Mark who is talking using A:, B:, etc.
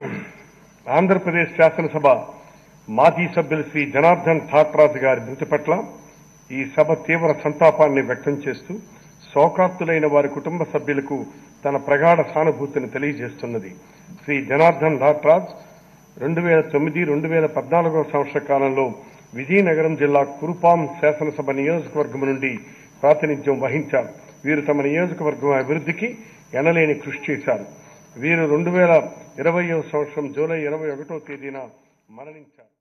A: ఆంధ్రప్రదేశ్ శాసనసభ మాజీ సభ్యులు శ్రీ జనార్దన్ ఠాట్రాజు గారి మృతి పట్ల ఈ సభ తీవ్ర సంతాపాన్ని వ్యక్తం చేస్తూ శోకార్తులైన వారి కుటుంబ సభ్యులకు తన ప్రగాఢ సానుభూతిని తెలియజేస్తున్నది శ్రీ జనార్దన్ ఠాట్రాజ్ రెండు వేల తొమ్మిది రెండు వేల పద్నాలుగో సంవత్సర కాలంలో విజయనగరం జిల్లా కురుపాం శాసనసభ నియోజకవర్గం నుండి ప్రాతినిధ్యం వహించారు వీరు తమ నియోజకవర్గం అభివృద్ధికి ఎనలేని కృషి చేశారు వీరు రెండు వేల ఇరవయో సంవత్సరం జూలై ఇరవై ఒకటో తేదీన మరణించారు